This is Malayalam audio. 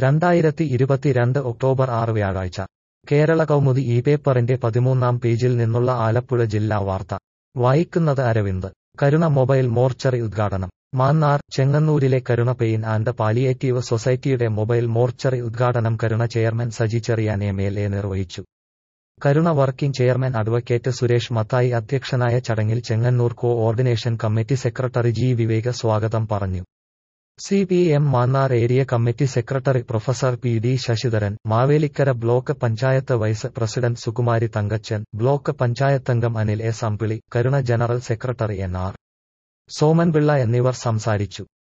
രണ്ടായിരത്തി ഇരുപത്തിരണ്ട് ഒക്ടോബർ ആറ് വ്യാഴാഴ്ച കേരള കൗമുദി ഈ പേപ്പറിന്റെ പതിമൂന്നാം പേജിൽ നിന്നുള്ള ആലപ്പുഴ ജില്ലാ വാർത്ത വായിക്കുന്നത് അരവിന്ദ് കരുണ മൊബൈൽ മോർച്ചറി ഉദ്ഘാടനം മാന്നാർ ചെങ്ങന്നൂരിലെ കരുണ പെയിൻ ആൻഡ് പാലിയേറ്റീവ് സൊസൈറ്റിയുടെ മൊബൈൽ മോർച്ചറി ഉദ്ഘാടനം Karuna chairman Saji Cherian M L A നിർവഹിച്ചു Karuna working chairman advocate Suresh Mathai അധ്യക്ഷനായ ചടങ്ങിൽ Chengannur coordination committee secretary G Vivek സ്വാഗതം പറഞ്ഞു C P M Mannar area committee secretary professor P D Sasidharan Mavelikara block panchayat vice president Sukumari Thankachan block പഞ്ചായത്തംഗം Anil S Ambili Karuna general secretary N R Somanpillai എന്നിവർ സംസാരിച്ചു